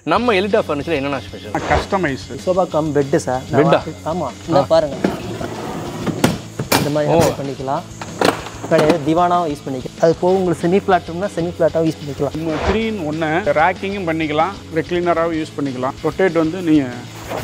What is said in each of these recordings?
நம்ம எலிட்டா ஃபர்னிச்சர் என்னென்ன special customise sofa cum bed sir பெட்டா? ஆமாம் இந்த பாருங்க இந்த மாதிரி apply பண்ணிக்கலாம் பின்னாடி திவானாவும் யூஸ் பண்ணிக்கலாம் அது போக உங்களுக்கு செமி பிளாட்னா செமி பிளாட்டாகவும் யூஸ் பண்ணிக்கலாம் த்ரீ இன் ஒன்று ரேக்கிங்கும் பண்ணிக்கலாம் ரெக்லினராகவும் யூஸ் பண்ணிக்கலாம் ரொட்டேட் வந்து நீங்கள்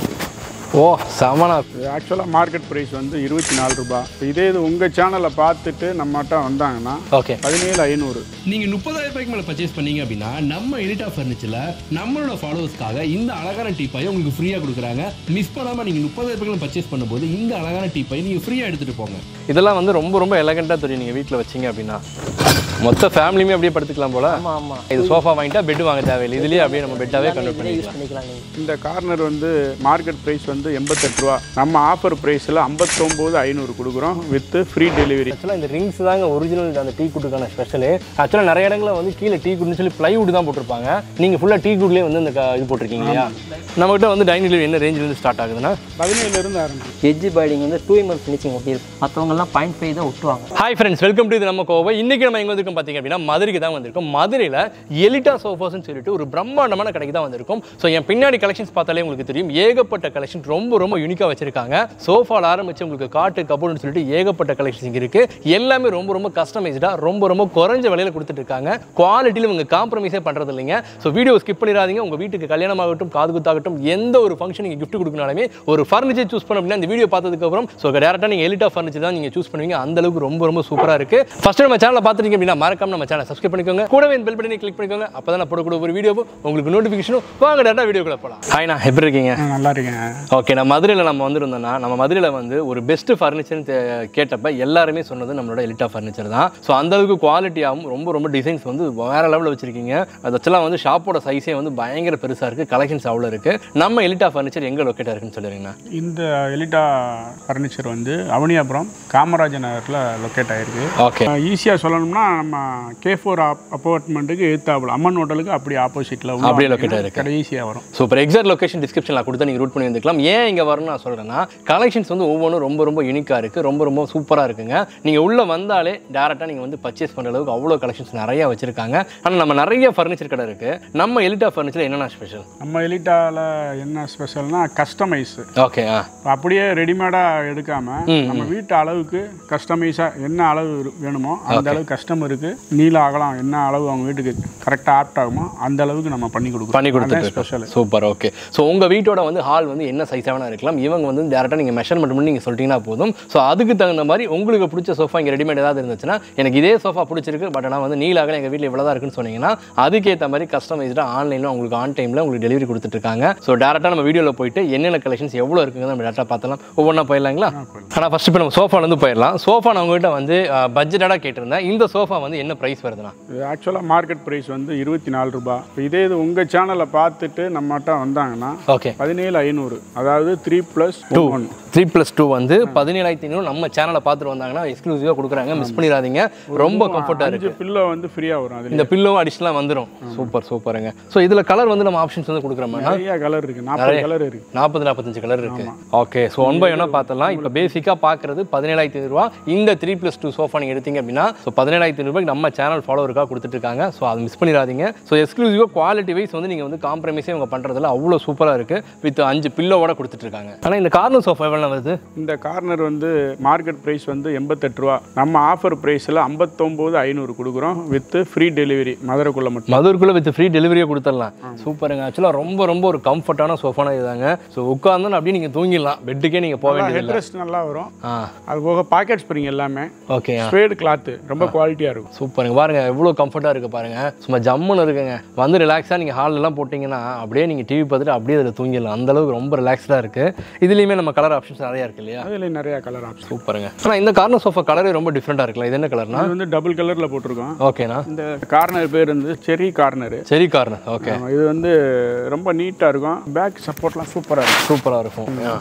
ஓ சமனா ஆக்சுவலாக மார்க்கெட் ப்ரைஸ் வந்து இருபத்தி நாலு ரூபாய் இப்போ இதே இது உங்கள் சேனலை பார்த்துட்டு நம்மகிட்ட வந்தாங்கன்னா ஓகே பதினேழு ஐநூறு நீங்க முப்பதாயிரம் ரூபாய்க்கு மேல பர்ச்சேஸ் பண்ணீங்க அப்படின்னா நம்ம எலிட்டா ஃபர்னிச்சர்ல நம்மளோட ஃபாலோவர்ஸ்க்காக இந்த அழகான டீப்பாயை உங்களுக்கு ஃப்ரீயா கொடுக்குறாங்க மிஸ் பண்ணாம நீங்க முப்பதாயிரம் ரூபாய்க்கு பர்ச்சேஸ் பண்ணும்போது இந்த அழகான டீப்பாயை நீங்க ஃப்ரீயா எடுத்துட்டு போங்க இதெல்லாம் வந்து ரொம்ப ரொம்ப எலகண்ட்டாக தெரியும் நீங்கள் வீட்டில் வச்சீங்க அப்படின்னா மொத்த ஃபேமிலியுமே அப்படியே படுத்துக்கலாம் போல ஆமாம் ஆமாம் இது சோஃபா வாங்கிட்டா பெட் வாங்க தேவையில்லை இதுலேயே அப்படியே நம்ம பெட்டாவே கன்வெர்ட் இதிலே யூஸ் பண்ணிக்கலாம் பண்ணிக்கலாம் நீங்கள் இந்த கார்னர் வந்து மார்க்கெட் ப்ரைஸ் வந்து எண்பத்தெட்டு ரூபா நம்ம ஆஃபர் ப்ரைஸில் ஐம்பத்தொம்போது ஐநூறு கொடுக்குறோம் வித் ஃப்ரீ டெலிவரி ஆக்சுவலாக இந்த ரிங்ஸ் தாங்க ஒரிஜினல் அந்த டீ குட்டுக்கான ஸ்பெஷலு ஆக்சுவலாக நிறைய இடங்களில் வந்து கீழே டீ குட்னு சொல்லி ப்ளைவுட் தான் போட்டிருப்பாங்க நீங்கள் ஃபுல்லாக டீ குட்லேயே வந்து இந்த க- இது போட்டிருக்கீங்க இல்லையா நம்மகிட்ட வந்து டைனிங் என்ன ரேஞ்சிலேருந்து ஸ்டார்ட் ஆகுதுன்னா பதினேழுலேருந்து ஆரம்பிச்சு எட்ஜ் பைடிங் வந்து டூ எம்எல் ஃபினிஷிங் ஒட்டியிருக்கும் மற்றவங்கலாம் பாயிண்ட் ஃபைவ் தான் ஒட்டுவாங்க ஹாய் ஃப்ரெண்ட்ஸ் வெல்கம் டு இது நம்ம கோவை இன்னைக்கு நம்ம எங்க வந்திருக்கோம் பார்த்தீங்க அப்படின்னா மதுரைக்கு தான் வந்திருக்கோம் மதுரையில் எலிட்டா சோஃபாஸ்னு சொல்லிட்டு ஒரு பிரம்மாண்டமான கடைக்கு தான் வந்திருக்கோம் ஸோ என் பின்னாடி கலெக்ஷன்ஸ் பார்த்தாலே உங்களுக்கு தெரியும் ஏகப்பட்ட கலெக்ஷன் ரொம்ப ரொம்ப யூனிக்காக வச்சிருக்காங்க சோஃபால ஆரம்பிச்சு உங்களுக்கு காட்டு கபோர்டுன்னு சொல்லிட்டு ஏகப்பட்ட கலெக்ஷன்ஸ் இங்கே இருக்கு எல்லாமே ரொம்ப ரொம்ப கஸ்டமைஸ்டாக ரொம்ப ரொம்ப குறைஞ்ச விலையில கொடுத்துட்டு இருக்காங்க குவாலிட்டியில் இவங்க காம்ப்ரமைஸே பண்றது இல்லைங்க ஸோ வீடியோ ஸ்கிப் பண்ணிடாதீங்க உங்க வீட்டுக்கு கல்யாணமாகட்டும் காது குத்தாகட்டும் எந்த ஒரு ஃபங்க்ஷன் நீங்கள் gift கொடுக்கனாலுமே ஒரு ஃபர்னிச்சர் சூஸ் பண்ண அப்படின்னா இந்த வீடியோ பார்த்ததுக்கு அப்புறம் ஸோ டேரக்டாக நீங்கள் எலிட்டா ஃபர்னிச்சர் தான் நீங்கள் சூஸ் பண்ணுவீங்க அந்த அளவுக்கு ரொம்ப ரொம்ப சூப்பராக இருக்கு ஃபர்ஸ்ட் நம்ம சேனலை பார்த்துட்டீங்க அப்படின்னா மறக்காம நம்ம சேனல் சப்ஸ்கிரைப் பண்ணிக்கோங்க கூடவே பெல் பட்டனை கிளிக் பண்ணிக்கோங்க அப்போ தான் போடக்கூடிய ஒரு வீடியோவும் உங்களுக்கு நோட்டிஃபிகேஷனும் வாங்க டேரக்டாக வீடியோக்குள்ள போகலாம் ஹாய்ண்ணா எப்படி இருக்கீங்க நல்லா இருக்கேன் ஓகே நான் மதுரையில் நம்ம வந்திருந்தோம்னா நம்ம மதுரையில் வந்து ஒரு பெஸ்ட் ஃபர்னிச்சர்னு கேட்டப்ப எல்லாருமே சொன்னது நம்மளோட எலிட்டா ஃபர்னிச்சர் தான் ஸோ அந்த அளவுக்கு குவாலிட்டியாகவும் ரொம்ப ரொம்ப டிசைன்ஸ் வந்து வேற லெவலில் வச்சிருக்கீங்க அது ஆக்சுவலாக வந்து ஷாப்போட சைஸே வந்து பயங்கர பெருசாக இருக்குது கலெக்ஷன்ஸ் அவ்வளோ இருக்குது நம்ம எலிட்டா ஃபர்னிச்சர் எங்கே லொக்கேட்டாக இருக்குன்னு சொல்லுறீங்கண்ணா இந்த எலிட்டா ஃபர்னிச்சர் வந்து அவனியாபுரம் காமராஜர் நகரில் லொக்கேட் ஆகிருக்கு ஓகே ஈஸியாக சொல்லணும்னா நம்ம கே ஃபோர் அப்பார்ட்மெண்ட்டுக்கு எத்தாப்புல அம்மன் ஹோட்டலுக்கு அப்படி ஆப்போசிட்டில் அப்படியே locate ஆயிருக்கு. கடை ஈஸியாக வரும் சூப்பர் எக்ஸாக்ட் லொகேஷன் டிஸ்கிரிப்ஷனில் கொடுத்து நீங்கள் ரூட் பண்ணி வந்துக்கலாம் ஏன் இங்கே வரணும் நான் சொல்கிறேன்னா கலெக்ஷன்ஸ் வந்து ஒவ்வொன்றும் ரொம்ப ரொம்ப யூனிக்காக இருக்குது ரொம்ப ரொம்ப சூப்பராக இருக்குங்க நீங்கள் உள்ளே வந்தாலே டேரெக்டாக நீங்கள் வந்து பர்ச்சேஸ் பண்ணுற அளவுக்கு அவ்வளோ கலெக்ஷன்ஸ் நிறைய வச்சுருக்காங்க ஆனால் நம்ம நிறைய ஃபர்னிச்சர் கடை இருக்குது நம்ம எலிட்டா ஃபர்னிச்சர் என்னென்ன ஸ்பெஷல் நம்ம எலிட்டாவில் என்ன ஸ்பெஷல்னா கஸ்டமைஸ் ஓகே ஆ அப்படியே ரெடிமேடாக எடுக்காம நம்ம வீட்டு அளவுக்கு கஸ்டமைஸாக என்ன அளவு இரு- வேணுமோ அந்த அளவு கஸ்டமருக்கு நீள அகலம் என்ன அளவு அவங்க வீட்டுக்கு கரெக்டாக ஆப்ட் ஆகுமோ அந்த அளவுக்கு நம்ம பண்ணி கொடுக்குறோம் பண்ணி கொடுத்துட்டு ஸ்பெஷல் சூப்பர் ஓகே ஸோ உங்கள் வீட்டோட வந்து ஹால் வந்து என்ன சைஸ் வேணா இருக்கலாம் இவங்க வந்து டேரெக்டாக நீங்கள் மெஷர்மெண்ட் பண்ணி நீங்கள் சொல்லிட்டீங்கன்னா போதும் ஸோ அதுக்கு தகுந்த மாதிரி உங்களுக்கு பிடிச்ச சோஃபா இங்கே ரெடிமேட் ஏதாவது இருந்துச்சுன்னா எனக்கு இதே சோஃபா பிடிச்சிருக்கு பட் ஆனால் வந்து நீலாக எங்கள் வீட்டில் இவ்வளோ தான் இருக்குன்னு சொன்னீங்கன்னா அதுக்கேற்ற மாதிரி கஸ்டமைஸ்டாக ஆன்லைனில் உங்களுக்கு ஆன் டைமில் உங்களுக்கு டெலிவரி கொடுத்துட்ருக்காங்க ஸோ டேரெக்டாக நம்ம வீடியோவில் போயிட்டு என்னென்ன கலெக்ஷன்ஸ் எவ்வளோ இருக்குங்க நம்ம டேரெக்டாக பார்த்தலாம் ஒவ்வொன்றா போயிடலாங்களா ஆனால் ஃபஸ்ட் இப்போ நம்ம சோஃபாலேருந்து போயிடலாம் சோஃபா நான் உங்ககிட்ட வந்து பட்ஜெட்டாக கேட்டிருந்தேன் இந்த சோஃபா வந்து என்ன ப்ரைஸ் வருதுண்ணா ஆக்சுவலாக மார்க்கெட் ப்ரைஸ் வந்து இருபத்தி நாலு ரூபாய் இப்போ இதே இது உங்கள் சேனலை பார்த்துட்டு நம்மகிட்ட வந்தாங்கன்னா ஓகே பதினேழு ஐநூறு அதாவது three plus two one three plus two வந்து பதினேழாயிரத்தி ஐநூறு நம்ம சேனலை பார்த்துட்டு வந்தாங்கன்னா எக்ஸ்க்ளூசிவாக கொடுக்குறாங்க மிஸ் பண்ணிடாதீங்க ரொம்ப கம்ஃபர்ட்டாக அஞ்சு இருக்குது பில்லோ வந்து ஃப்ரீயாக வரும் அதில் இந்த பில்லோவும் அடிஷனலாக வந்துடும் சூப்பர் சூப்பருங்க ஸோ இதில் கலர் வந்து நம்ம ஆப்ஷன்ஸ் வந்து கொடுக்குறோம்னா நிறைய கலர் இருக்குது நாற்பது கலர் இருக்குது நாற்பது நாற்பத்தஞ்சு கலர் இருக்கு ஓகே ஸோ ஒன் பை ஒன்னாக பார்த்தலாம் இப்போ பேசிக்காக பார்க்குறது பதினேழாயிரத்தி ஐநூறுரூவா இந்த த்ரீ ப்ளஸ் டூ சோஃபா நீங்கள் எடுத்தீங்க அப்படின்னா ஸோ பதினேழாயிரத்தி ரூபாய்க்கு நம்ம சேனல் ஃபாலோவருக்காக கொடுத்துட்டு இருக்காங்க ஸோ அது மிஸ் பண்ணிடாதீங்க ஸோ எக்ஸ்க்ளூசிவாக குவாலிட்டி வைஸ் வந்து நீங்கள் வந்து காம்ப்ரமைஸே இவங்க பண்ணுறதுல அவ்வளோ சூப்பராக இருக்குது வித் அஞ்சு பில்லோவோட கொடுத்துட்டு இருக்காங்க ஆனால் இந்த கார்னர் சோஃபா எவ்வளோ வருது இந்த கார்னர் வந்து மார்க்கெட் ப்ரைஸ் வந்து எண்பத்தெட்டு ரூபா நம்ம ஆஃபர் ப்ரைஸில் ஐம்பத்தொம்போது ஐநூறு கொடுக்குறோம் வித் ஃப்ரீ டெலிவரி மதுரைக்குள்ளே மட்டும் மதுருக்குள்ளே வித் ஃப்ரீ டெலிவரியே கொடுத்துடலாம் சூப்பருங்க ஆக்சுவலாக ரொம்ப ரொம்ப ஒரு கம்ஃபர்ட்டான சோஃபானா இதுதாங்க ஸோ உட்காந்து அப்படியே நீங்கள் தூங்கிடலாம் பெட்டுக்கே நீங்கள் போக வேண்டியதில்லை ஹெட்ரெஸ்ட் நல்லா வரும் ஆ அது போக பாக்கெட் ஸ்ப்ரிங் எல்லாமே ஓகே ஸ்வேடு கிளாத்து ரொம்ப குவாலிட்டியாக இருக்கும் சூப்பருங்க பாருங்க எவ்வளோ கம்ஃபர்ட்டாக இருக்குது பாருங்க சும்மா ஜம்முன்னு இருக்குங்க வந்து ரிலாக்ஸாக நீங்கள் ஹாலெல்லாம் போட்டிங்கன்னா அப்படியே நீங்கள் டிவி பார்த்துட்டு அப்படியே அதில் தூங்கிடலாம் அந்த அளவுக்கு ரொம்ப ரிலாக்ஸ்டாக இருக்குது இதுலேயுமே நம்ம கலர் ஆப்ஷன்ஸ் நிறையா இருக்கு இல்லையா அதில் நிறைய கலர் ஆப்ஷன் சூப்பருங்க ஆனால் இந்த கார்னர் சோஃபா கலரே ரொம்ப டிஃப்ரெண்ட்டாக இருக்குல்ல இது என்ன கலர்னா இது வந்து டபுள் கலரில் போட்டிருக்கோம் ஓகேண்ணா இந்த கார்னர் பேர் வந்து செரி கார்னரு சரி கார்னர் ஓகே இது வந்து ரொம்ப நீட்டாக இருக்கும் பேக் சப்போர்ட்லாம் சூப்பராக இருக்கும் சூப்பராக இருக்கும்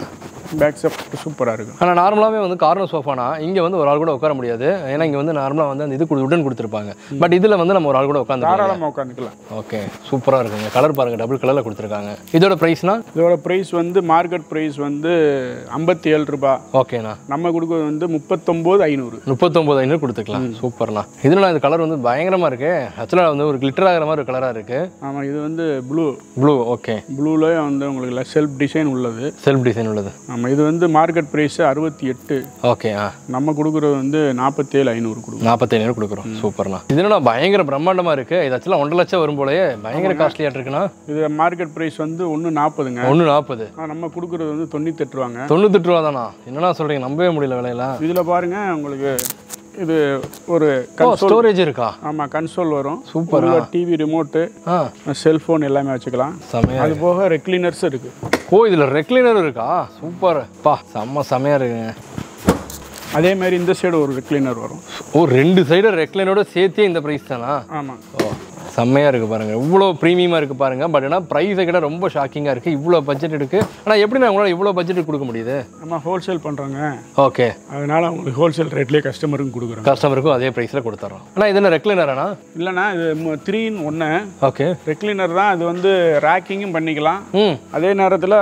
பேக் சப்போர்ட் சூப்பராக இருக்கும் ஆனால் நார்மலாகவே வந்து கார்னர் சோஃபானா இங்கே வந்து ஒரு ஆள் கூட உட்கார முடியாது ஏன்னா இங்கே வந்து நார்மலாக வந்து அந்த இது கொடு- உடன் கொடுத்துருப்பாங்க பட் இதில் வந்து நம்ம ஒரு ஆள் கூட உட்காந்து தாராளமாக உட்காந்துக்கலாம் ஓகே சூப்பராக இருக்குங்க கலர் பாருங்க டபுள் கலரில் கொடுத்துருக்காங்க இதோட ப்ரைஸ்னா இதோட ப்ரைஸ் வந்து மார்க்கெட் ப்ரைஸ் வந்து ஐம்பத்தி ஏழு ரூபாய் ஓகேண்ணா நம்ம கொடுக்குறது வந்து முப்பத்தொம்போது ஐநூறு முப்பத்தொம்பது ஐநூறு கொடுத்துக்கலாம் சூப்பர்ண்ணா இதில் இந்த கலர் வந்து பயங்கரமாக இருக்கு ஆக்சுவலாக வந்து ஒரு கிளிட்டர் ஆகிற மாதிரி ஒரு கலராக இருக்கு ஆமாம் இது வந்து ப்ளூ ப்ளூ ஓகே ப்ளூலேயே வந்து உங்களுக்கு செல்ஃப் டிசைன் உள்ளது செல்ஃப் டிசைன் உள்ளது ஆமாம் இது வந்து மார்க்கெட் ப்ரைஸ் அறுபத்தி எட்டு ஓகே ஆ நம்ம கொடுக்குறது வந்து நாற்பத்தேழு ஐநூறு கொடுக்கும் நாற்பத்தைநூறு கொடுக்குறோம் சூப்பர்ண்ணா இது என்னடா பயங்கர பிரம்மாண்டமாக இருக்கு இது ஆக்சுவலாக ஒன்றரை லட்சம் வரும் போலயே பயங்கர காஸ்ட்லியாக இருக்குண்ணா இது மார்க்கெட் ப்ரைஸ் வந்து ஒன்று நாற்பதுங்க ஒன்று நாற்பது ஆனா நம்ம கொடுக்குறது வந்து தொண்ணூத்தெட்டு ரூபாங்க தொண்ணூத்தெட்டு ரூபா தானா என்னண்ணா சொல்கிறீங்க நம்பவே முடியல விலையெல்லாம் இதில் பாருங்க உங்களுக்கு இது ஒரு ஓ கன்சோல் ஸ்டோரேஜ் இருக்கா ஆமாம் கன்சோல் வரும் சூப்பரா. உள்ள டிவி ரிமோட்டு ஆ செல்ஃபோன் எல்லாமே வச்சுக்கலாம் செமையா அது போக ரெக்லீனர்ஸ் இருக்குது ஓ இதில் ரெக்லைனர் இருக்கா சூப்பர் பா செம்ம செமையாக இருக்குங்க அதே மாதிரி இந்த சைடு ஒரு ரெக்லீனர் வரும் ஓ ரெண்டு சைடு ரெக்லைனோட சேர்த்தே இந்த ப்ரைஸ் தானா ஆமாம் ஓ செம்மையாக இருக்குது பாருங்கள் இவ்வளோ ப்ரீமியமாக இருக்குது பாருங்கள் பட் ஆனால் ப்ரைஸை கிட்ட ரொம்ப ஷாக்கிங்காக இருக்குது இவ்வளோ பட்ஜெட் இருக்குது ஆனால் எப்படி நான் உங்களால் இவ்வளோ பட்ஜெட் கொடுக்க முடியுது நம்ம ஹோல்சேல் பண்ணுறோங்க ஓகே அதனால உங்களுக்கு ஹோல்சேல் ரேட்லேயே கஸ்டமருக்கும் கொடுக்குறோம் கஸ்டமருக்கும் அதே ப்ரைஸில் கொடுத்துட்றோம் ஆனால் இது என்ன ரெக்லைனரானா இல்லைன்னா இது த்ரீ இன் ஒன்று ஓகே ரெக்லீனர் தான் அது வந்து ரேக்கிங்கும் பண்ணிக்கலாம் ம் அதே நேரத்தில்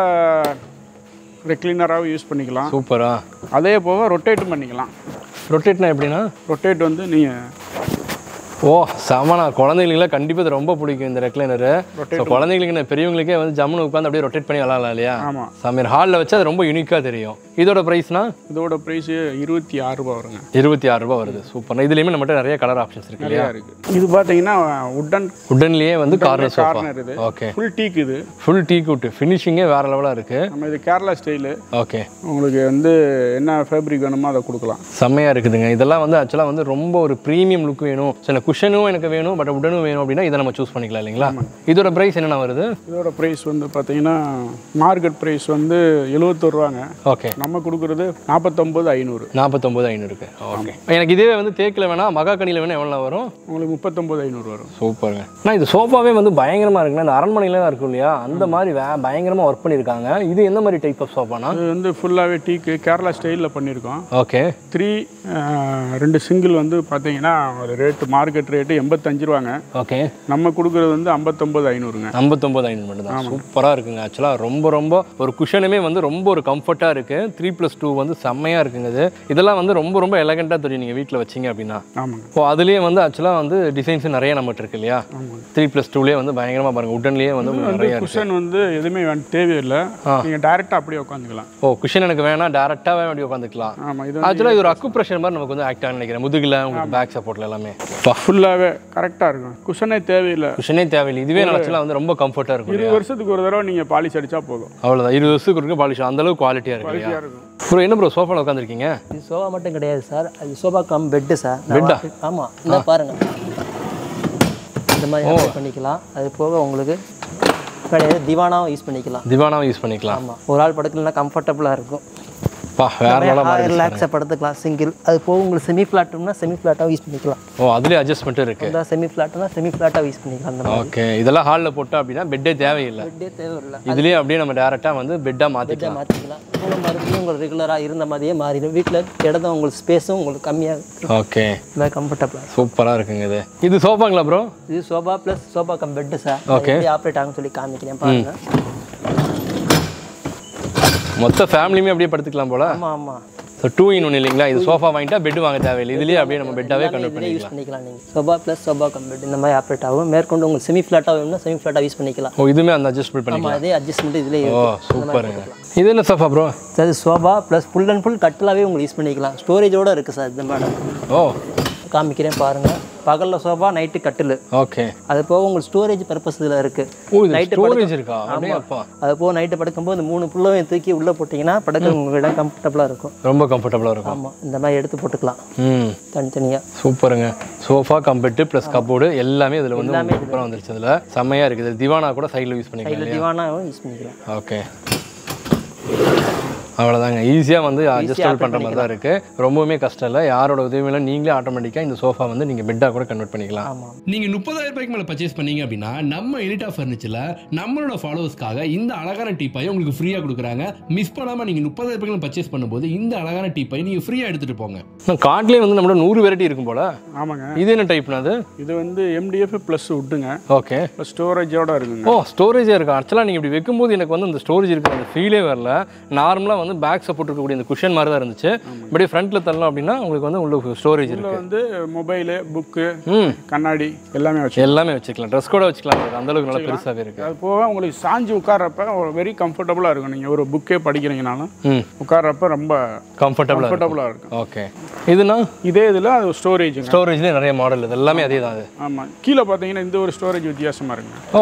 ரெக்லீனராகவும் யூஸ் பண்ணிக்கலாம் சூப்பரா அதே போக ரொட்டேட்டும் பண்ணிக்கலாம் ரொட்டேட்னா எப்படின்னா ரொட்டேட் வந்து நீங்கள் ஓ செமனா குழந்தைங்களுக்குலாம் கண்டிப்பாக இது ரொம்ப பிடிக்கும் இந்த ரெக்லைனரு ஸோ குழந்தைங்களுக்கு என்ன பெரியவங்களுக்கே வந்து ஜம்முன்னு உட்காந்து அப்படியே ரொட்டேட் பண்ணி விளாட்லாம் இல்லையா ஆமாம் சமீர் ஹாலில் வச்சு அது ரொம்ப யூனிக்காக தெரியும் இதோட ப்ரைஸ்னா இதோட ப்ரைஸு இருபத்தி ஆறு ரூபா வருங்க இருபத்தி ஆறு ரூபா வருது சூப்பர் இதுலேயுமே நம்மகிட்ட நிறைய கலர் ஆப்ஷன்ஸ் இருக்கு இல்லையா இருக்குது இது பார்த்தீங்கன்னா உட்டன் உடன்லேயே வந்து கார்னர் சோஃபா கார்னர் இது ஓகே ஃபுல் டீக் இது ஃபுல் டீ கூட்டு ஃபினிஷிங்கே வேறு லெவலாக இருக்குது நம்ம இது கேரளா ஸ்டைலு ஓகே உங்களுக்கு வந்து என்ன ஃபேப்ரிக் வேணுமோ அதை கொடுக்கலாம் செம்மையாக இருக்குதுங்க இதெல்லாம் வந்து ஆக்சுவலாக வந்து ரொம்ப ஒரு ப்ரீமியம் லுக் வேணும் சில குஷனும் எனக்கு வேணும் பட் உடனும் வேணும் அப்படின்னா இதை நம்ம சூஸ் பண்ணிக்கலாம் இல்லைங்களா இதோட ப்ரைஸ் என்னென்ன வருது இதோட ப்ரைஸ் வந்து பார்த்தீங்கன்னா மார்க்கெட் ப்ரைஸ் வந்து எழுபத்தொரு ரூபாங்க ஓகே நம்ம கொடுக்குறது நாற்பத்தொம்பது ஐநூறு நாற்பத்தொம்பது ஐநூறுக்கு ஓகே எனக்கு இதே வந்து தேக்கில் வேணாம் மகாக்கனியில் வேணால் எவ்வளோ வரும் உங்களுக்கு முப்பத்தொம்பது ஐநூறு வரும் சூப்பருங்க ஆனால் இது சோஃபாவே வந்து பயங்கரமாக இருக்குண்ணா இந்த அரண்மனையில தான் இருக்கும் இல்லையா அந்த மாதிரி வே பயங்கரமாக ஒர்க் பண்ணியிருக்காங்க இது எந்த மாதிரி டைப் ஆஃப் சோஃபானா இது வந்து ஃபுல்லாகவே டீக்கு கேரளா ஸ்டைலில் பண்ணியிருக்கோம் ஓகே த்ரீ ரெண்டு சிங்கிள் வந்து பார்த்தீங்கன்னா ஒரு ரேட்டு மார்க்கெட் ரேட்டு எண்பத்தஞ்சு ரூபாங்க ஓகே நம்ம கொடுக்குறது வந்து ஐம்பத்தொம்பது ஐநூறுங்க ஐம்பத்தொம்பது ஐநூறு மட்டும் தான் சூப்பராக இருக்குங்க ஆக்சுவலாக ரொம்ப ரொம்ப ஒரு குஷனுமே வந்து ரொம்ப ஒரு கம்ஃபர்ட்டாக இருக்குது த்ரீ ப்ளஸ் டூ வந்து செம்மையாக இருக்குங்க இது இதெல்லாம் வந்து ரொம்ப ரொம்ப எலகண்ட்டாக தெரியும் நீங்கள் வீட்டில் வச்சீங்க அப்படின்னா ஆமாங்க இப்போ அதுலேயே வந்து ஆக்சுவலாக வந்து டிசைன்ஸ் நிறைய நம்மகிட்ட இருக்கு இல்லையா ஆமாங்க த்ரீ ப்ளஸ் டூலேயே வந்து பயங்கரமாக பாருங்கள் உடன்லேயே வந்து உங்களுக்கு வந்து நிறைய இருக்கு குஷன் வந்து எதுவுமே வேணும் தேவையில்லை நீங்கள் டைரெக்டாக அப்படியே உட்காந்துக்கலாம் ஓ குஷன் எனக்கு வேணாம் டேரெக்டாகவே அப்படி உட்காந்துக்கலாம் ஆமாம் இது வந்து ஆக்சுவலாக இது ஒரு அக்கு ப்ரெஷர் மாதிரி நமக்கு வந்து ஆக்ட் ஆக நினைக்கிறேன் முதுகில் உங்களுக்கு பேக் சப்போர்ட்டில் எல்லாமே ஃபுல்லாகவே கரெக்டாக இருக்கும் குஷனே தேவையில்லை குஷனே தேவையில்லை இதுவே ஆக்சுவலாக வந்து ரொம்ப கம்ஃபர்ட்டாக இருக்கும் இருபது வருஷத்துக்கு ஒரு தடவை நீங்கள் பாலிஷ் அடித்தா போதும் அவ்வளோதான் இருபது வருஷத்துக்கு இருக்கும் பாலிஷ் அந்த அளவுக்கு குவாலிட்டியாக இருக்கு இல்லையா குவாலிட்டியாக இருக்கும் ப்ரோ என்ன ப்ரோ சோஃபாவில் உட்காந்துருக்கீங்க இது சோஃபா மட்டும் கிடையாது சார் அது சோஃபா கம் பெட்டு சார் பெட்டா? ஆமாம் இந்த பாருங்க இந்த மாதிரி apply பண்ணிக்கலாம் அது போக உங்களுக்கு கிடையாது திவானாவும் யூஸ் பண்ணிக்கலாம் திவானாவும் யூஸ் பண்ணிக்கலாம் ஆமாம் ஒரு ஆள் படுக்கலன்னா கம்ஃபர்டபுளாக இருக்கும் பா வேற லெவலாக ரிலாக்ஸாக படுத்துக்கலாம் சிங்கிள் அது போக உங்களுக்கு செமி ஃப்ளாட்னா செமி ஃப்ளாட்டாகவும் யூஸ் பண்ணிக்கலாம் ஓ அதுலேயே அட்ஜஸ்ட்மெண்ட் இருக்கு இந்த செமி ஃப்ளாட்னா செமி ஃப்ளாட்டாக யூஸ் பண்ணிக்கலாம் அந்த மாதிரி ஓகே இதெல்லாம் ஹாலில் போட்டோம் அப்படின்னா பெட்டே தேவையில்லை பெட்டே தேவையில்லை இதுலேயே அப்படியே நம்ம டேரெக்டாக வந்து பெட்டாக மாற்றிக்கலாம் மாற்றிக்கலாம் உங்கள் மறுபடியும் உங்களுக்கு ரெகுலராக இருந்த மாதிரியே மாறிடும் வீட்டில் இடத்த உங்களுக்கு ஸ்பேஸும் உங்களுக்கு கம்மியாக ஓகே இந்த மாதிரி கம்ஃபர்டபுளாக சூப்பராக இருக்குங்க இது இது சோஃபாங்களா ப்ரோ இது sofa plus sofa cum bed sir Okay. எப்படி ஆப்ரேட் ஆகும்னு சொல்லி காமிக்கிறேன் பாருங்க மொத்த ஃபேமிலியுமே அப்படியே படுத்துக்கலாம் போல ஆமாம் ஆமாம் ஸோ டூ இன் ஒன் இல்லைங்களா இது சோஃபா வாங்கிட்டா பெட் வாங்க தேவையில்லை இதுலேயே அப்படியே நம்ம பெட்டாவே கன்வெர்ட் இதிலே யூஸ் பண்ணிக்கலாம் பண்ணிக்கலாம் நீங்கள் சோபா ப்ளஸ் சோபா கம்பெட் இந்த மாதிரி ஆப்ரேட் ஆகும் மேற்கொண்டு உங்களுக்கு செமி ஃப்ளாட்டாக வேணும்னா செமி ஃப்ளாட்டாக யூஸ் பண்ணிக்கலாம் ஓ இதுவுமே அந்த அட்ஜஸ்ட்மெண்ட் பண்ணிக்கலாம் ஆமாம் அதே அட்ஜஸ்ட்மெண்ட் இதிலே ஓ சூப்பருங்க இது என்ன சோஃபா ப்ரோ அது sofa plus full and full கட்டிலாவே உங்களுக்கு யூஸ் பண்ணிக்கலாம் ஸ்டோரேஜோட இருக்குது சார் இந்த மேடம் ஓ காமிக்கிறேன் பாருங்கள் பகலில் சோபா நைட்டு கட்டில் ஓகே அது போக உங்களுக்கு ஸ்டோரேஜ் பர்பஸ் இதில் இருக்குது ஓ இது நைட்டு ஸ்டோரேஜ் இருக்கா அப்படியே அப்பா அது போக நைட்டு படுக்கும்போது இந்த மூணு புள்ளையும் தூக்கி உள்ளே போட்டிங்கன்னா படுக்க உங்களுக்கு இடம் கம்ஃபர்டபுளாக இருக்கும் ரொம்ப கம்ஃபர்டபுளாக இருக்கும் ஆமாம் இந்த மாதிரி எடுத்து போட்டுக்கலாம் ம் தனித்தனியாக சூப்பருங்க சோஃபா கம்பெட்டு ப்ளஸ் கப்போர்டு எல்லாமே இதில் வந்து உங்களுக்கு சூப்பராக வந்துருச்சு இதில் செம்மையாக இருக்குது திவானா கூட சைடில் யூஸ் பண்ணிக்கலாம் இதில் திவானாவும் யூஸ் பண்ணிக்கலாம் ஓகே அவ்வளோதாங்க ஈஸியாக வந்து அட்ஜஸ்டபிள் பண்ணுற மாதிரி தான் இருக்குது ரொம்பவுமே கஷ்டம் இல்லை யாரோட உதவியில நீங்களே ஆட்டோமேட்டிக்காக இந்த சோஃபா வந்து நீங்கள் பெட்டாக கூட கன்வெர்ட் பண்ணிக்கலாம் ஆமாம் நீங்க முப்பதாயிரம் ரூபாய்க்கு மேல பர்ச்சேஸ் பண்ணீங்க அப்படின்னா நம்ம எலிட்டா ஃபர்னிச்சர்ல நம்மளோட ஃபாலோவர்ஸ்க்காக இந்த அழகான டீப்பாய் உங்களுக்கு ஃப்ரீயா கொடுக்குறாங்க மிஸ் பண்ணாம நீங்க முப்பதாயிரம் ரூபாய்க்கு பர்ச்சேஸ் பண்ணும்போது இந்த அழகான டீப்பாய் நீங்க ஃப்ரீயா எடுத்துட்டு போங்க கார்ட்லேயே வந்து நம்மளோட நூறு வெரைட்டி இருக்கும் போல ஆமாங்க இது என்ன டைப்னா அது இது வந்து எம்டிஎஃப் ப்ளஸ் விட்டுங்க ஓகே ப்ளஸ் ஸ்டோரேஜோட இருக்குங்க ஓ ஸ்டோரேஜே இருக்கு ஆக்சுவலாக நீங்கள் இப்படி வைக்கும்போது எனக்கு வந்து அந்த ஸ்டோரேஜ் இருக்கிற அந்த ஃபீலே வரல நார்மலாக வந்து பேக் சப்போர்ட் இருக்கக்கூடிய அந்த குஷன் மாதிரி தான் இருந்துச்சு இப்படி ஃப்ரண்ட்டில் தரலாம் அப்படின்னா உங்களுக்கு வந்து உள்ள ஸ்டோரேஜ் இதில் இருக்கு வந்து மொபைலு புக்கு ம் கண்ணாடி எல்லாமே வச்சு எல்லாமே வச்சுக்கலாம் ட்ரெஸ் கூட வச்சுக்கலாம் அது அந்த அளவுக்கு நல்லா பெருசாகவே இருக்கு அது போக உங்களுக்கு சாஞ்சு உட்கார்றப்ப வெரி கம்ஃபர்டபுளாக இருக்கும் நீங்கள் ஒரு புக்கே படிக்கிறீங்கனாலும் ம் உட்கார்றப்ப ரொம்ப கம்ஃபர்டபுளாக கம்ஃபர்டபுளாக இருக்கும் ஓகே இதுனா இதே இதில் அது ஸ்டோரேஜுங்க ஸ்டோரேஜ்லேயே நிறைய மாடல் இது எல்லாமே அதே தான் அது ஆமாம் கீழே பார்த்தீங்கன்னா இந்த ஒரு ஸ்டோரேஜ் வித்தியாசமாக இருக்குங்க ஓ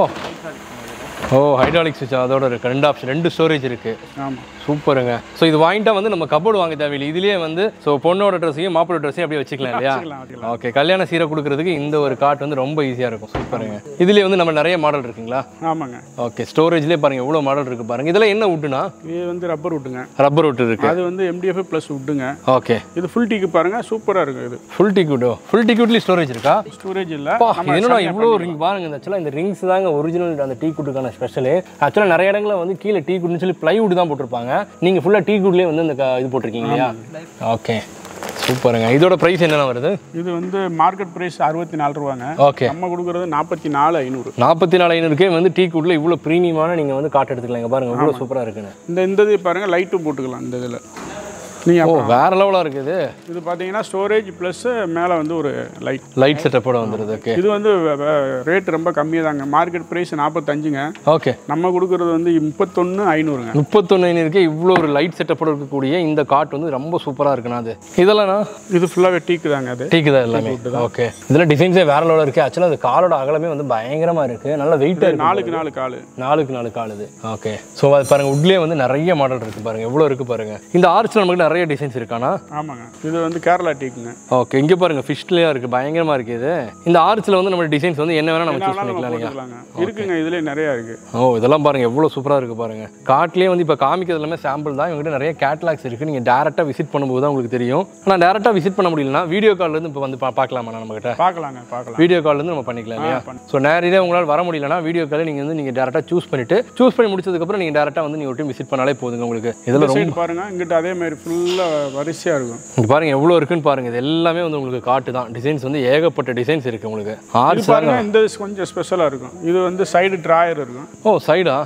ஓ ஹைட்ராலிக் சுவிட்ச் அதோட இருக்கு ரெண்டு ஆப்ஷன் ரெண்டு ஸ்டோரேஜ் இருக்கு ஆமாம் சூப்பருங்க ஸோ இது வாங்கிட்டா வந்து நம்ம கபோர்டு வாங்க தேவையில்லை இதுலயே வந்து ஸோ பொண்ணோட ட்ரெஸ்ஸையும் மாப்பிளோட ட்ரெஸ்ஸையும் அப்படியே வச்சுக்கலாம் இல்லையா வச்சுக்கலாம், வச்சுக்கலாம். ஓகே கல்யாண சீரை கொடுக்கறதுக்கு இந்த ஒரு காட் வந்து ரொம்ப ஈஸியாக இருக்கும் சூப்பருங்க இதுலயே வந்து நம்ம நிறைய மாடல் இருக்குங்களா ஆமாங்க ஓகே ஸ்டோரேஜ்லேயே பாருங்க எவ்வளோ மாடல் இருக்கு பாருங்க இதெல்லாம் என்ன வுட்டுனா இது வந்து ரப்பர் விட்டுங்க ரப்பர் வுட் இருக்கு அது வந்து எம்டிஎஃப் ப்ளஸ் விட்டுங்க ஓகே இது ஃபுல் டீக்கு பாருங்க சூப்பராக இருக்கும் இது ஃபுல் டிக்யூட்டோ ஃபுல் டிக்யூட்லேயும் ஸ்டோரேஜ் இருக்கா ஸ்டோரேஜ் இல்லை அப்பா, என்னடா இவ்வளோ ரிங் பாருங்க இந்த ஆக்சுவலாக இந்த ரிங்ஸ் தாங்க ஒரிஜினல் அந்த டீ குட்டுக்கான ஸ்பெஷலு ஆக்சுவலாக நிறைய இடங்களில் வந்து கீழே டீ குட்னு சொல்லி ப்ளைவுட் தான் போட்டிருப்பாங்க நீங்கள் ஃபுல்லாக டீ குட்லேயே வந்து இந்த க- இது போட்டிருக்கீங்க இல்லையா ஓகே சூப்பருங்க இதோட ப்ரைஸ் என்னென்ன வருது இது வந்து மார்க்கெட் ப்ரைஸ் அறுபத்தி நாலு ரூபாங்க ஓகே நம்ம கொடுக்குறது நாற்பத்தி நாலு ஐநூறு நாற்பத்தி நாலு ஐநூறுக்கே வந்து டீ குட்டில் இவ்வளோ ப்ரீமியமான நீங்கள் வந்து காட்டு எடுத்துக்கலாம் இங்க பாருங்க இவ்வளோ சூப்பராக இருக்குன்னு இந்த இந்த இது பாருங்க லைட்டும் போட்டுக்கலாம் இந்த இதில் நீங்கள் ஓ வேற லெவலாக இருக்குது இது பார்த்தீங்கன்னா ஸ்டோரேஜ் ப்ளஸ் மேலே வந்து ஒரு லைட் லைட் செட்டப்போட வந்துடுது ஓகே இது வந்து ரேட் ரொம்ப கம்மி தாங்க மார்க்கெட் ப்ரைஸ் நாற்பத்தஞ்சுங்க ஓகே நம்ம கொடுக்குறது வந்து முப்பத்தொன்று ஐநூறுங்க முப்பத்தொன்று ஐநூறுக்கே இவ்வளோ ஒரு லைட் செட்டப்போட இருக்கக்கூடிய இந்த காட் வந்து ரொம்ப சூப்பராக இருக்குண்ணா அது இதெல்லாம் இது ஃபுல்லாகவே டீக்கு தாங்க அது டீக்கு தான் எல்லாமே ஓகே இதில் டிசைன்ஸே வேற லெவலில் இருக்குது ஆக்சுவலாக அது காலோட அகலமே வந்து பயங்கரமாக இருக்குது நல்ல வெயிட்டாக இருக்கு நாலுக்கு நாலு கால் நாலுக்கு நாலு கால் இது ஓகே ஸோ அது பாருங்க உட்லேயே வந்து நிறைய மாடல் இருக்குது பாருங்க எவ்வளோ இருக்குது பாருங்க இந்த ஆர்ச்சில் நமக்கு நிறைய டிசைன்ஸ் இருக்கானா ஆமாங்க இது வந்து கேரளா டீக்குங்க ஓகே இங்கே பாருங்க ஃபிஷ்லேயே இருக்குது பயங்கரமாக இருக்குது இது இந்த ஆர்ச்சில் வந்து நம்ம டிசைன்ஸ் வந்து என்ன வேணால் நம்ம சூஸ் அதனால நம்ம பண்ணிக்கலாம் இல்லையா போட்டுக்கலாங்க இருக்குங்க இதுலேயே நிறையா இருக்குது ஓ இதெல்லாம் பாருங்க எவ்வளோ சூப்பராக இருக்குது பாருங்க காட்லேயே வந்து இப்போ காமிக்கிறது எல்லாமே சாம்பிள் தான் இவங்ககிட்ட நிறைய கேட்லாக்ஸ் இருக்குது நீங்கள் டேரெக்டாக விசிட் பண்ணும்போது தான் உங்களுக்கு தெரியும் ஆனால் டேரெக்டாக விசிட் பண்ண முடியலனா வீடியோ கால்லேருந்து இப்போ வந்து பா பார்க்கலாமா நம்மகிட்ட பார்க்கலாங்க பார்க்கலாம் வீடியோ கால்லேருந்து நம்ம பண்ணிக்கலாம் இல்லையா ஸோ நேரடியாக உங்களால் வர முடியலனா வீடியோ காலில் நீங்கள் வந்து நீங்கள் டேரெக்டாக சூஸ் பண்ணிட்டு சூஸ் பண்ணி முடிச்சதுக்கப்புறம் நீங்கள் டேரெக்டாக வந்து நீங்கள் ஒரு டைம் விசிட் பண்ணாலே போதுங்க உங்களுக்கு இதில் ரொம்ப சைடு பாருங்க இங்கிட்ட அதே மாதிரி ஃபுல்லாக வரிசையாக இருக்கும் இங்க பாருங்க எவ்வளோ இருக்குன்னு பாருங்க இது எல்லாமே வந்து உங்களுக்கு காட்டு தான் டிசைன்ஸ் வந்து ஏகப்பட்ட டிசைன்ஸ் இருக்கு உங்களுக்கு இது ஆர்ட்ஸ் பாருங்க இந்த இது கொஞ்சம் ஸ்பெஷலாக இருக்கும் இது வந்து சைடு ட்ராயர் இருக்கும் ஓ சைடா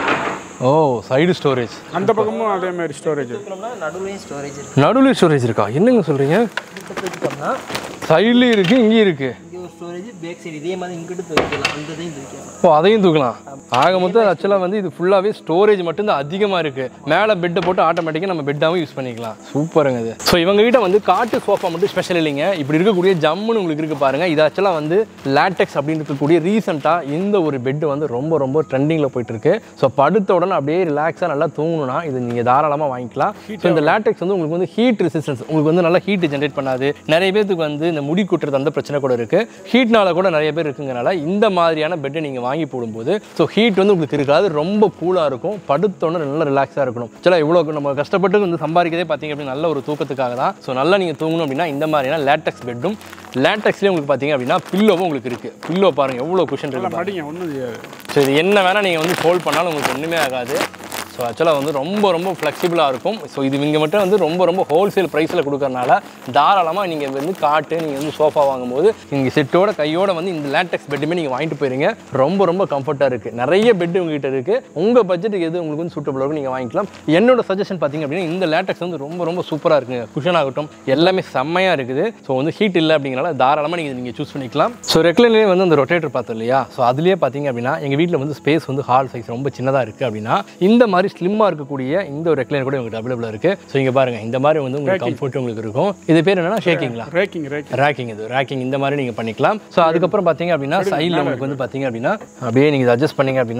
ஓ சைடு ஸ்டோரேஜ் அந்த பக்கமும் அதே மாதிரி ஸ்டோரேஜ் எடுத்துட்டோம்னா நடுவுலையும் ஸ்டோரேஜ் இருக்கு நடுவில் ஸ்டோரேஜ் இருக்கா என்னங்க சொல்றீங்க இங்கிட்ட தூக்கிட்டோம்னா சைட்லேயும் இருக்கு இங்கேயும் இருக்கு இங்கே ஒரு ஸ்டோரேஜ் பேக் சைடு இதே மாதிரி இங்கிட்டு தூக்கிக்கலாம் அந்த இதையும் தூக்கிக்கலாம் ஓ அதையும் தூக்கலாம் ஆக மொத்தம் ஆக்சுவலாக வந்து இது ஃபுல்லாகவே ஸ்டோரேஜ் மட்டும்தான் அதிகமாக இருக்குது மேலே பெட்டை போட்டு ஆட்டோமேட்டிக்காக நம்ம பெட்டாகவும் யூஸ் பண்ணிக்கலாம் சூப்பருங்க இது ஸோ இவங்க கிட்ட வந்து காட்டு சோஃபா மட்டும் ஸ்பெஷல் இல்லைங்க இப்படி இருக்கக்கூடிய ஜம்முன்னு உங்களுக்கு இருக்குது பாருங்கள் இது ஆக்சுவலாக வந்து லேட்டெக்ஸ் அப்படின்னு இருக்கக்கூடிய ரீசெண்டாக இந்த ஒரு பெட் வந்து ரொம்ப ரொம்ப ட்ரெண்டிங்கில் போயிட்டு இருக்கு ஸோ படுத்த உடனே அப்படியே ரிலாக்ஸாக நல்லா தூங்கணும்னா இது நீங்கள் தாராளமாக வாங்கிக்கலாம் ஸோ இந்த லேட்டெக்ஸ் வந்து உங்களுக்கு வந்து ஹீட் ரெசிஸ்டன்ஸ் உங்களுக்கு வந்து நல்லா ஹீட் ஜென்ரேட் பண்ணாது நிறைய பேருக்கு வந்து இந்த முடி கொட்டுறது அந்த பிரச்சனை கூட இருக்குது ஹீட்னால கூட நிறைய பேர் இருக்குங்கனால இந்த மாதிரியான பெட்டை நீங்கள் வாங்கி போடும்போது ஸோ ஹீட் வந்து உங்களுக்கு இருக்காது ரொம்ப கூலாக இருக்கும் படுத்தோன்னே நல்லா ரிலாக்ஸாக இருக்கணும் சில இவ்வளோ நம்ம கஷ்டப்பட்டு வந்து சம்பாதிக்கிறதே பார்த்தீங்க அப்படின்னா நல்ல ஒரு தூக்கத்துக்காக தான் ஸோ நல்லா நீங்கள் தூங்கணும் அப்படின்னா இந்த மாதிரியான லேட்டெக்ஸ் பெட்டும் லேட்டெக்ஸ்லேயே உங்களுக்கு பார்த்தீங்க அப்படின்னா பில்லோவும் உங்களுக்கு இருக்குது பில்லோ பாருங்கள் எவ்வளோ குஷன் இருக்கு நல்லா மடிங்க ஒன்றும் செய்யாது ஸோ இது என்ன வேணால் நீங்கள் வந்து ஃபோல்ட் பண்ணாலும் உங்களுக்கு ஒன்றுமே ஆகாது ஸோ ஆக்சுவலாக வந்து ரொம்ப ரொம்ப ஃப்ளெக்சிபிளாக இருக்கும் ஸோ இது இங்கே மட்டும் வந்து ரொம்ப ரொம்ப ஹோல்சேல் ப்ரைஸில் கொடுக்கறனால தாராளமாக நீங்கள் வந்து காட்டு நீங்கள் வந்து சோஃபா வாங்கும்போது நீங்கள் செட்டோட கையோட வந்து இந்த லேட்டெக்ஸ் பெட்டுமே நீங்கள் வாங்கிட்டு போயிருங்க ரொம்ப ரொம்ப கம்ஃபர்ட்டாக இருக்குது நிறைய பெட்டு உங்ககிட்ட இருக்குது உங்கள் பட்ஜெட்டுக்கு எது உங்களுக்கு வந்து சூட்டபுளாக இருக்கும் நீங்கள் வாங்கிக்கலாம் என்னோட சஜஷன் பார்த்தீங்க அப்படின்னா இந்த லேட்டெக்ஸ் வந்து ரொம்ப ரொம்ப சூப்பராக இருக்குங்க குஷன் ஆகட்டும் எல்லாமே செம்மையாக இருக்குது ஸோ வந்து ஹீட் இல்லை அப்படிங்கிறனால தாராளமாக நீங்கள் நீங்கள் சூஸ் பண்ணிக்கலாம் ஸோ ரெக்லைன்லேயே வந்து அந்த ரொட்டேட்டர் பார்த்தோம் இல்லையா ஸோ அதுலேயே பார்த்தீங்க அப்படின்னா எங்கள் வீட்டில் வந்து ஸ்பேஸ் வந்து ஹால் சைஸ் ரொம்ப சின்னதாக இருக்குது அப்படின்னா இந்த மாதிரி ஸ்லிம்மாக இருக்கக்கூடிய இந்த ஒரு ரெக்லைன் கூட உங்களுக்கு அவைலபிளாக இருக்குது ஸோ இங்கே பாருங்கள் இந்த மாதிரி வந்து உங்களுக்கு கம்ஃபர்ட் உங்களுக்கு இருக்கும் இது பேர் என்னன்னா ஷேக்கிங்களா ரேக்கிங் ரேக்கிங் ரேக்கிங் இது ரேக்கிங் இந்த மாதிரி நீங்கள் பண்ணிக்கலாம் ஸோ அதுக்கப்புறம் பார்த்தீங்க அப்படின்னா சைடில் உங்களுக்கு வந்து பார்த்தீங்க அப்படின்னா அப்படியே நீங்கள் அட்ஜஸ்ட் பண்ணீங்க அப்படின்னா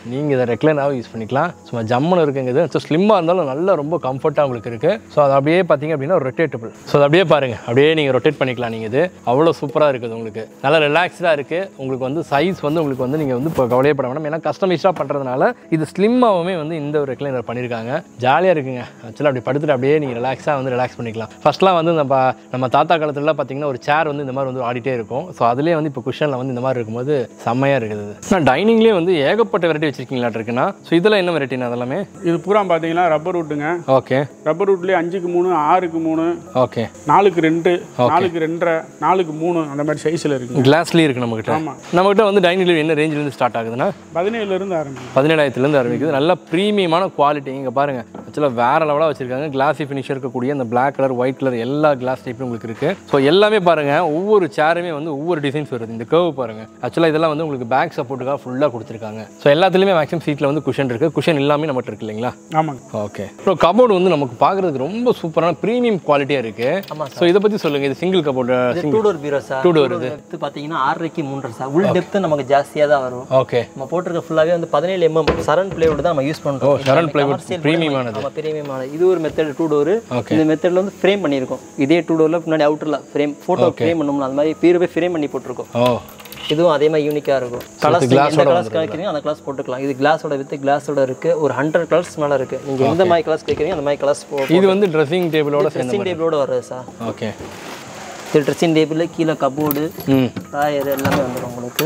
நீங்கள் இதை ரெக்லைனாகவும் யூஸ் பண்ணிக்கலாம் சும்மா ஜம்முன்னு இருக்குங்க இது ஸோ ஸ்லிம்மாக இருந்தாலும் நல்லா ரொம்ப கம்ஃபர்ட்டாக உங்களுக்கு இருக்குது ஸோ அது அப்படியே பார்த்தீங்க அப்படின்னா ரொட்டேட்டபிள் ஸோ அது அப்படியே பாருங்கள் அப்படியே நீங்கள் ரொட்டேட் பண்ணிக்கலாம் நீங்கள் இது அவ்வளோ சூப்பராக இருக்குது உங்களுக்கு நல்லா ரிலாக்ஸ்டாக இருக்குது உங்களுக்கு வந்து சைஸ் வந்து உங்களுக்கு வந்து நீங்கள் வந்து இப்போ கவலையப்பட வேண்டாம் ஏன்னா கஸ்டமைஸ்டாக பண்ணுறதுனால இது ஸ்லிம்மாகவுமே வந்து இந்த ஒரு ரெக்லைனர் பண்ணியிருக்காங்க ஜாலியாக இருக்குங்க ஆக்சுவலாக அப்படி படுத்துட்டு அப்படியே நீங்கள் ரிலாக்ஸாக வந்து ரிலாக்ஸ் பண்ணிக்கலாம் ஃபர்ஸ்ட்லாம் வந்து நம்ம நம்ம தாத்தா காலத்துலலாம் பார்த்தீங்கன்னா ஒரு சேர் வந்து இந்த மாதிரி வந்து ஆடிட்டே இருக்கும் ஸோ அதுலேயே வந்து இப்போ குஷனில் வந்து இந்த மாதிரி இருக்கும்போது செம்மையாக இருக்குது நான் டைனிங்லேயே வந்து ஏகப்பட்ட வெரைட்டி வச்சிருக்கீங்களா இருக்குன்னா ஸோ இதெல்லாம் என்ன வெரைட்டினா அதெல்லாமே இது பூரா பார்த்தீங்கன்னா ரப்பர் வுட்டுங்க ஓகே ரப்பர் வுட்லேயே அஞ்சுக்கு மூணு ஆறுக்கு மூணு ஓகே நாலுக்கு ரெண்டு நாலுக்கு ரெண்டரை நாலுக்கு மூணு அந்த மாதிரி சைஸில் இருக்குங்க கிளாஸ்லேயே இருக்குது நம்மகிட்ட ஆமா. நம்மகிட்ட வந்து டைனிங் என்ன ரேஞ்சிலேருந்து ஸ்டார்ட் ஆகுதுன்னா பதினேழுலேருந்து ஆரம்பிக்கும் பதினேழாயிரத்துலேருந்து ஆரம்பிக்குது நல்ல ப்ரீமியமான குவாலிட்டி இங்கே பாருங்கள் ஆக்சுவலாக வேறு லெவலாக வச்சுருக்காங்க கிளாஸி ஃபினிஷ் இருக்கக்கூடிய அந்த Black கலர் ஒயிட் கலர் எல்லா கிளாஸ் டைப்பும் உங்களுக்கு இருக்குது ஸோ எல்லாமே பாருங்கள் ஒவ்வொரு சேருமே வந்து ஒவ்வொரு டிசைன்ஸ் வருது இந்த கர்வ் பாருங்கள் ஆக்சுவலாக இதெல்லாம் வந்து உங்களுக்கு பேக் சப்போர்ட்டுக்காக ஃபுல்லாக கொடுத்துருக்காங்க ஸோ எல்லாத்துலேயுமே மேக்ஸிமம் சீட்டில் வந்து குஷன் இருக்குது குஷன் எல்லாமே நம்மகிட்ட இருக்கு இல்லைங்களா ஆமாங்க ஓகே ப்ரோ கபோர்டு வந்து நமக்கு பார்க்குறதுக்கு ரொம்ப சூப்பரான ப்ரீமியம் குவாலிட்டியாக இருக்குது ஆமாம் ஸோ இதை பற்றி சொல்லுங்கள் இது சிங்கிள் கபோர்டு இது டூ டோர் பீரோ சார் Two door இது. டெப்த் பார்த்தீங்கன்னா ஆறரைக்கு மூன்றரை சார் உள் டெப்த் நமக்கு ஜாஸ்தியாக தான் வரும் ஓகே நம்ம போட்டிருக்க ஃபுல்லாகவே வந்து பதினேழு எம்எம் சரண் பிளேவுட் தான் நம்ம யூஸ் பண்ணுறோம் சரண் plywood premium ஆனது. ஆமாம் பிரீமியமானது இது ஒரு மெத்தட் டூ டோர் Okay. இந்த மெத்தடில் வந்து ஃப்ரேம் பண்ணியிருக்கோம் இதே டூ டோரில் முன்னாடி அவுட்டரில் ஃப்ரேம் ஃபோட்டோ ஃப்ரேம் பண்ணோம்னா அந்த மாதிரி பீரோவே ஃப்ரேம் பண்ணி போட்டிருக்கோம் ஓ இதுவும் அதே மாதிரி யூனிக்காக இருக்கும் கலர்ஸ் glass எந்த கலர்ஸ் கேட்குறீங்க அந்த கலர்ஸ் போட்டுக்கலாம் இது கிளாஸோட வித் கிளாஸோட இருக்குது ஒரு ஹண்ட்ரட் கலர்ஸ் மேலே இருக்குது நீங்கள் எந்த மாதிரி கலர்ஸ் கேட்குறீங்க அந்த மாதிரி கலர்ஸ் போ இது வந்து ட்ரெஸ்ஸிங் டேபிளோட சேர்ந்து ட்ரெஸ்ஸிங் டேபிளோட வருது சார் ஓகே இது ட்ரெஸ்ஸிங் டேபிள் கீழே கபோர்டு ம் ட்ராயர் எல்லாமே வந்துடும் உங்களுக்கு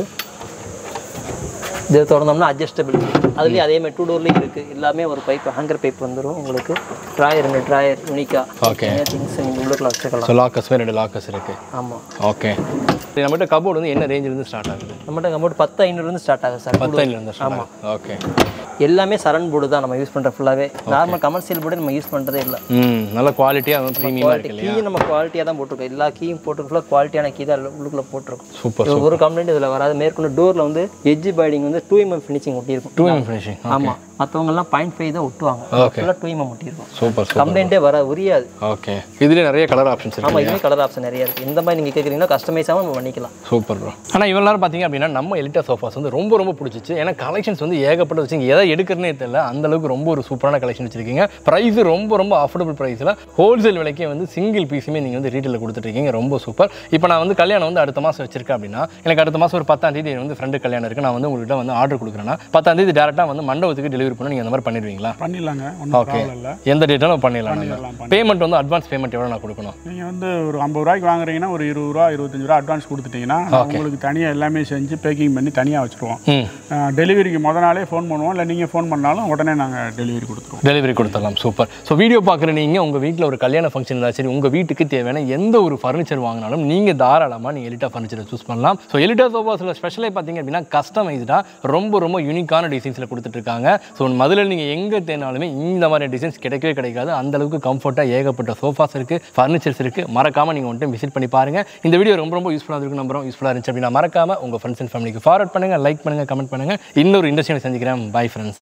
இது திறந்தோம்னா அட்ஜஸ்டபிள் அதுலேயும் அதே மாதிரி டூ டோர்லேயும் இருக்குது எல்லாமே ஒரு பைப் ஹேங்கர் பைப் வந்துடும் உங்களுக்கு ட்ராயர் ரெண்டு ட்ராயர் யூனிக்கா Okay. திங்ஸ் நீங்கள் உள்ளுக்குள்ள வச்சுக்கலாம் ஸோ லாக்கர்ஸ்மே ரெண்டு லாக்கர்ஸ் இருக்குது ஆமாம் ஓகே நம்மகிட்ட கபோர்டு வந்து என்ன ரேஞ்சிலேருந்து ஸ்டார்ட் ஆகுது நம்மகிட்ட கபோர்ட் பத்து ஐநூறுலேருந்து ஸ்டார்ட் ஆகுது சார் பத்து ஐநூறுலேருந்து ஸ்டார்ட் ஆகுது ஓகே எல்லாமே சரண் போர்டு தான் நம்ம யூஸ் பண்ணுற ஃபுல்லாகவே நார்மல் கமர்ஷியல் போர்டு நம்ம யூஸ் பண்ணுறதே இல்லை ம் நல்ல குவாலிட்டியாக அதுவும் ப்ரீமியமாக இருக்கு இல்லையா கீயும் நம்ம குவாலிட்டியாக தான் போட்டிருக்கோம் எல்லா கீயும் போட்டு ஃபுல்லாக குவாலிட்டியான கீ தான் உள்ளுக்குள்ளே போட்டிருக்கோம் சூப்பர் இது ஒரு கம்ப்ளைண்ட் இதில் வராது மேற்கொண்டு டோரில் வந்து எட்ஜ் பைடிங் வந்து டூ எம்எம் ஃபினிஷிங் ஒட்டியிருக்கும் டூ எம் ஃபினிஷிங் ஆமாம் மற்றவங்கலாம் பாயிண்ட் ஃபைவ் தான் ஒட்டுவாங்க Okay. ஃபுல்லாக டூ எம்எம் ஒட்டியிருக்கும் சூப்பர் சூப்பர் கம்ப்ளைண்ட்டே வர உரியாது ஓகே இதுலேயே நிறைய கலர் ஆப்ஷன்ஸ் இருக்கு ஆமாம் இதுவே கலர் ஆப்ஷன் நிறைய இருக்குது இந்த மாதிரி நீங்கள் கேட்குறீங்கன்னா கஸ்டமைஸாகவும் நம்ம பண்ணிக்கலாம் சூப்பர் ப்ரோ ஆனால் இவ்வளோ நேரம் பார்த்தீங்க அப்படின்னா நம்ம எலிட்டா சோஃபாஸ் வந்து ரொம்ப ரொம்ப பிடிச்சிச்சு ஏன்னா கலெக்ஷன்ஸ் வந்து ஏகப்பட்ட வச்சுங்க எதை எடுக்கிறனே தெரியல அந்த அளவுக்கு ரொம்ப ஒரு சூப்பரான கலெக்ஷன் வச்சிருக்கீங்க ப்ரைஸ் ரொம்ப ரொம்ப அஃபோர்டபுள் ப்ரைஸில் ஹோல்சேல் விலைக்கே வந்து சிங்கிள் பீஸுமே நீங்கள் வந்து ரீட்டெயில் கொடுத்துட்ருக்கீங்க ரொம்ப சூப்பர் இப்போ நான் வந்து கல்யாணம் வந்து அடுத்த மாதம் வச்சிருக்கேன் அப்படின்னா எனக்கு அடுத்த மாதம் ஒரு பத்தாம் தேதி வந்து ஃப்ரெண்டு கல்யாணம் இருக்குது நான் வந்து உங்கள்கிட்ட வந்து ஆர்டர் கொடுக்குறேன்னா பத்தாம் தேதி டேரெக்டாக வந்து மண்டபத்துக்கு டெலிவரி பண்ண நீங்கள் அந்த மாதிரி பண்ணிடுவீங்களா பண்ணிடலாங்க ஒன்றும் ஓகே ப்ராப்ளம் இல்லை எந்த டேட்டாலும் பண்ணிடலாம் பண்ணிடலாம், நம்ம பேமெண்ட் வந்து அட்வான்ஸ் பேமெண்ட் எவ்வளோ நான் கொடுக்கணும் நீங்கள் வந்து ஒரு ஐம்பது ரூபாய்க்கு வாங்குறீங்கன்னா ஒரு இருபது ரூபா இருபத்தஞ்சு ரூபா அட்வான்ஸ் கொடுத்துட்டீங்கன்னா நான் உங்களுக்கு தனியாக எல்லாமே செஞ்சு பேக்கிங் பண்ணி தனியாக வச்சுருவோம் ம் டெலிவரிக்கு முத நாளே ஃபோன் பண்ணுவோம் இல்லை நீங்கள் ஃபோன் பண்ணாலும் உடனே நாங்கள் டெலிவரி கொடுத்துருவோம் டெலிவரி கொடுத்துடலாம் சூப்பர் ஸோ வீடியோ பார்க்குற நீங்கள் உங்கள் வீட்டில் ஒரு கல்யாண ஃபங்க்ஷன் இருந்தால் சரி உங்கள் வீட்டுக்கு தேவையான எந்த ஒரு ஃபர்னிச்சர் வாங்கினாலும் நீங்கள் தாராளமாக நீங்கள் எலிட்டா ஃபர்னிச்சரை சூஸ் பண்ணலாம் ஸோ எலிட்டா சோஃபாஸில் ஸ்பெஷலே பார்த்தீங்க அப்படின்னா கஸ்டமைஸ்டாக ரொம்ப ரொம்ப யூனிக்கான டிசைன்ஸில் கொடுத்துட்ருக்காங்க ஸோ மதுரையில் நீங்கள் எங்கே தேடினாலுமே இந்த மாதிரி டிசைன்ஸ் கிடைக்கவே கிடைக்காது அந்த அளவுக்கு கம்ஃபர்ட்டாக ஏகப்பட்ட சோஃபாஸ் இருக்குது ஃபர்னிச்சர்ஸ் இருக்குது மறக்காமல் நீங்கள் வந்துட்டு விசிட் பண்ணி பாருங்கள் இந்த வீடியோ ரொம்ப ரொம்ப யூஸ்ஃபுல்லாக இருக்கும் நம்புறோம் யூஸ்ஃபுல்லாக இருந்துச்சு அப்படின்னா மறக்காமல் உங்கள் ஃப்ரெண்ட்ஸ் அண்ட் ஃபேமிலிக்கு ஃபார்வர்ட் பண்ணுங்கள் லைக் பண்ணுங்கள் கமெண்ட் பண்ணுங்கள் இன்னொரு இண்டஸ்ட்ரியில் சந்திக்கிறேன் பை ஃப்ரெண்ட்ஸ்